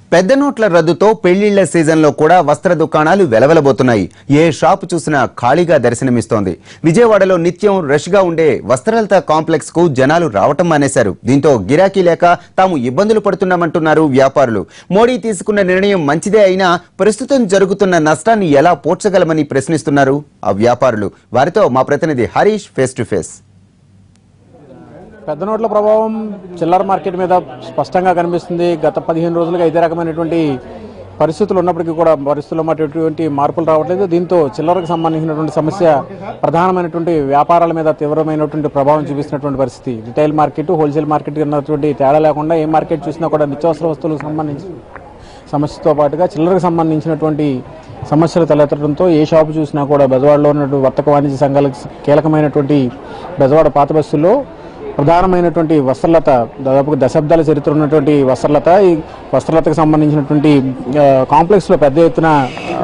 పెద్ద నోట్ల రద్దుతో పెళ్లిళ్ల సీజన్లో కూడా వస్త్ర దుకాణాలు వెలవెలబోతున్నాయి ఏ షాపు చూసినా ఖాళీగా దర్శనమిస్తోంది విజయవాడలో నిత్యం రష్గా ఉండే వస్త్రలత కాంప్లెక్స్ కు జనాలు రావటం మానేశారు దీంతో గిరాకీ లేక తాము ఇబ్బందులు పడుతున్నామంటున్నారు వ్యాపారులు మోడీ తీసుకున్న నిర్ణయం మంచిదే అయినా ప్రస్తుతం జరుగుతున్న నష్టాన్ని ఎలా పోడ్చగలమని ప్రశ్నిస్తున్నారు ఆ వ్యాపారులు వారితో మా ప్రతినిధి హరీష్ ఫేస్ టు ఫేస్ పెద్ద నోట్ల ప్రభావం చిల్లర మార్కెట్ మీద స్పష్టంగా కనిపిస్తుంది గత పదిహేను రోజులుగా ఇదే రకమైనటువంటి పరిస్థితులు ఉన్నప్పటికీ కూడా పరిస్థితుల్లో ఎటువంటి మార్పులు రావట్లేదు దీంతో చిల్లరకు సంబంధించినటువంటి సమస్య ప్రధానమైనటువంటి వ్యాపారాల మీద తీవ్రమైనటువంటి ప్రభావం చూపిస్తున్నటువంటి పరిస్థితి రిటైల్ మార్కెట్ హోల్సేల్ మార్కెట్ ఉన్నటువంటి తేడా లేకుండా ఏ మార్కెట్ చూసినా కూడా నిత్యావసర వస్తువులకు సంబంధించి సమస్యతో పాటుగా చిల్లరకు సంబంధించినటువంటి సమస్యలు తలెత్తడంతో ఏ షాపు చూసినా కూడా బెజవాడలో ఉన్నటువంటి వర్తక వాణిజ్య సంఘాలకు కీలకమైనటువంటి బెజవాడ పాత బస్సుల్లో ప్రధానమైనటువంటి వస్త్రలత దాదాపు దశాబ్దాల చరిత్ర ఉన్నటువంటి వస్త్రలత ఈ వస్త్రలతకు సంబంధించినటువంటి ఆ, కాంప్లెక్స్లో పెద్ద ఎత్తున ఆ,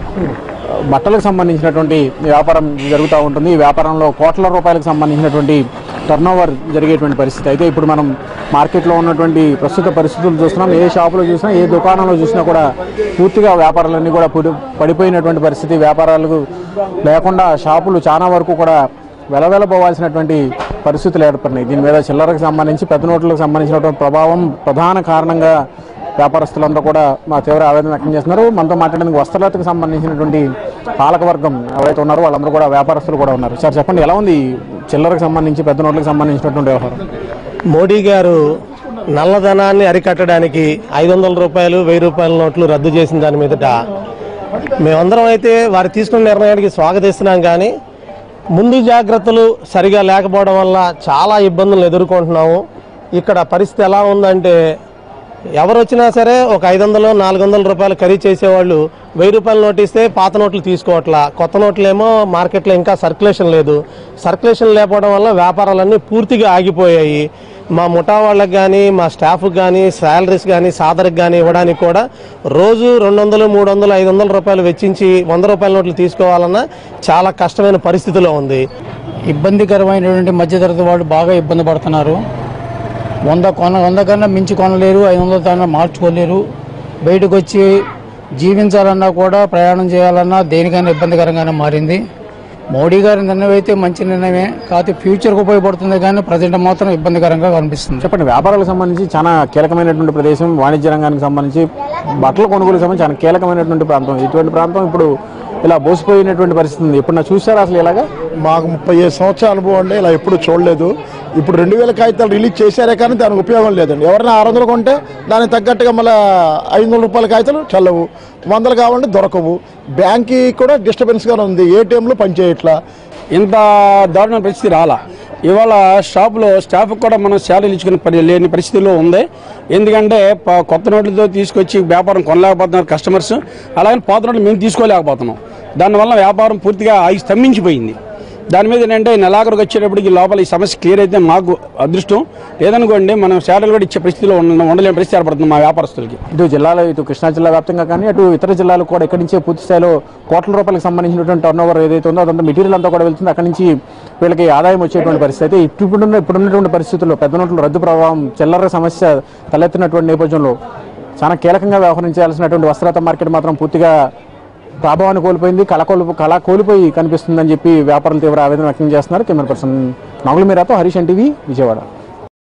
బట్టలకు సంబంధించినటువంటి వ్యాపారం జరుగుతూ ఉంటుంది ఈ వ్యాపారంలో కోట్ల రూపాయలకు సంబంధించినటువంటి టర్న్ ఓవర్ జరిగేటువంటి పరిస్థితి అయితే ఇప్పుడు మనం మార్కెట్లో ఉన్నటువంటి ప్రస్తుత పరిస్థితులు చూస్తున్నాం ఏ షాపులో చూసినా ఏ దుకాణంలో చూసినా కూడా పూర్తిగా వ్యాపారాలన్నీ కూడా పుడి- పడిపోయినటువంటి పరిస్థితి వ్యాపారాలకు లేకుండా షాపులు చాలా వరకు కూడా వెలవెలబోవాల్సినటువంటి పరిస్థితులు ఏర్పడినాయి దీని మీద చిల్లరకు సంబంధించి పెద్ద నోట్లకు సంబంధించినటువంటి ప్రభావం ప్రధాన కారణంగా వ్యాపారస్తులందరూ కూడా మా తీవ్ర ఆవేదన వ్యక్తం చేస్తున్నారు మనతో మాట్లాడడానికి వస్త్రలతకు సంబంధించినటువంటి పాలకవర్గం ఎవరైతే ఉన్నారో వాళ్ళందరూ కూడా వ్యాపారస్తులు కూడా ఉన్నారు సార్ చెప్పండి ఎలా ఉంది చిల్లరకు సంబంధించి పెద్ద నోట్లకు సంబంధించినటువంటి వ్యవహారం మోడీ గారు నల్లధనాన్ని అరికట్టడానికి ఐదు వందల రూపాయలు వెయ్యి రూపాయల నోట్లు రద్దు చేసిన దాని మీదట మేమందరం అయితే వారు తీసుకున్న నిర్ణయానికి స్వాగతిస్తున్నాం కానీ ముందు జాగ్రత్తలు సరిగా లేకపోవడం వల్ల చాలా ఇబ్బందులు ఎదుర్కొంటున్నాము ఇక్కడ పరిస్థితి ఎలా ఉందంటే ఎవరు వచ్చినా సరే ఒక ఐదు వందలు నాలుగు వందల రూపాయలు ఖరీదు చేసేవాళ్ళు వెయ్యి రూపాయల నోటు ఇస్తే పాత నోట్లు తీసుకోవట్లా కొత్త నోట్లేమో మార్కెట్లో ఇంకా సర్క్యులేషన్ లేదు సర్క్యులేషన్ లేకపోవడం వల్ల వ్యాపారాలన్నీ పూర్తిగా ఆగిపోయాయి మా ముఠా వాళ్ళకి కానీ మా స్టాఫ్కి కానీ శాలరీస్ కానీ సాదరికి కానీ ఇవ్వడానికి కూడా రోజు రెండు వందలు మూడు వందలు ఐదు వందల రూపాయలు వెచ్చించి వంద రూపాయల నోట్లు తీసుకోవాలన్నా చాలా కష్టమైన పరిస్థితిలో ఉంది ఇబ్బందికరమైనటువంటి మధ్యతరగతి వాళ్ళు బాగా ఇబ్బంది పడుతున్నారు వంద కొన వంద కన్నా మించి కొనలేరు ఐదు వందల కన్నా మార్చుకోలేరు బయటకు వచ్చి జీవించాలన్నా కూడా ప్రయాణం చేయాలన్నా దేనికైనా ఇబ్బందికరంగానే మారింది మోడీ గారి నిర్ణయం అయితే మంచి నిర్ణయమే కాకపోతే ఫ్యూచర్కి ఉపయోగపడుతుంది కానీ ప్రజెంట్ మాత్రం ఇబ్బందికరంగా కనిపిస్తుంది చెప్పండి వ్యాపారాలకు సంబంధించి చాలా కీలకమైనటువంటి ప్రదేశం వాణిజ్య రంగానికి సంబంధించి బట్టల కొనుగోలు సంబంధించి చాలా కీలకమైనటువంటి ప్రాంతం ఇటువంటి ప్రాంతం ఇప్పుడు ఇలా బోసిపోయినటువంటి పరిస్థితి ఉంది ఇప్పుడు నా చూసారా అసలు ఇలాగా మాకు ముప్పై ఐదు సంవత్సరాల అనుభవం అండి ఇలా ఎప్పుడు చూడలేదు ఇప్పుడు రెండు వేల కాగితాలు రిలీజ్ చేశారే కానీ దానికి ఉపయోగం లేదండి ఎవరైనా ఆరు వందలు కొంటే దానికి తగ్గట్టుగా మళ్ళీ ఐదు వందల రూపాయల కాగితాలు చల్లవు వందలు కావాలంటే దొరకవు బ్యాంక్కి కూడా డిస్టర్బెన్స్గానే ఉంది ఏటీఎంలు పనిచేయట్లా ఇంత దారుణ పరిస్థితి రాలా ఇవాళ షాపులో స్టాఫ్ కూడా మనం శాలరీలు ఇచ్చుకునే పరి లేని పరిస్థితిలో ఉంది ఎందుకంటే ప- కొత్త నోట్లతో తీసుకొచ్చి వ్యాపారం కొనలేకపోతున్నారు కస్టమర్స్ అలాగే పాత నోట్లు మేము తీసుకోలేకపోతున్నాం దానివల్ల వ్యాపారం పూర్తిగా ఆగి స్తంభించిపోయింది దాని మీద ఏంటంటే నెలాఖరికి వచ్చేటప్పటికి లోపల ఈ సమస్య క్లియర్ అయితే మాకు అదృష్టం లేదనుకోండి మనం శాలరీలు కూడా ఇచ్చే పరిస్థితిలో ఉండ ఉండలేని పరిస్థితి ఏర్పడుతుంది మా వ్యాపారస్తులకి ఇటు జిల్లాలో ఇటు కృష్ణా జిల్లా వ్యాప్తంగా కానీ అటు ఇతర జిల్లాలకు కూడా ఇక్కడి నుంచే పూర్తి స్థాయిలో కోట్ల రూపాయలకు సంబంధించినటువంటి టర్న్ ఓవర్ ఏదైతే ఉందో అదంతా మెటీరియల్ అంతా కూడా వెళ్తుంది అక్కడి నుంచి వీళ్ళకి ఆదాయం వచ్చేటువంటి పరిస్థితి అయితే ఇప్పుడున్న ఇప్పుడున్నటువంటి పరిస్థితుల్లో పెద్ద నోట్ల రద్దు ప్రభావం చిల్లర సమస్య తలెత్తినటువంటి నేపథ్యంలో చాలా కీలకంగా వ్యవహరించాల్సినటువంటి వస్త్రత మార్కెట్ మాత్రం పూర్తిగా ప్రాభావాన్ని కోల్పోయింది కళ కోల్పో కళ కోల్పోయి కనిపిస్తుందని చెప్పి వ్యాపారులు తీవ్ర ఆవేదన వ్యక్తం చేస్తున్నారు కెమెరా పర్సన్ నాగుల మీరాతో హరీష్ ఎన్ టీవీ విజయవాడ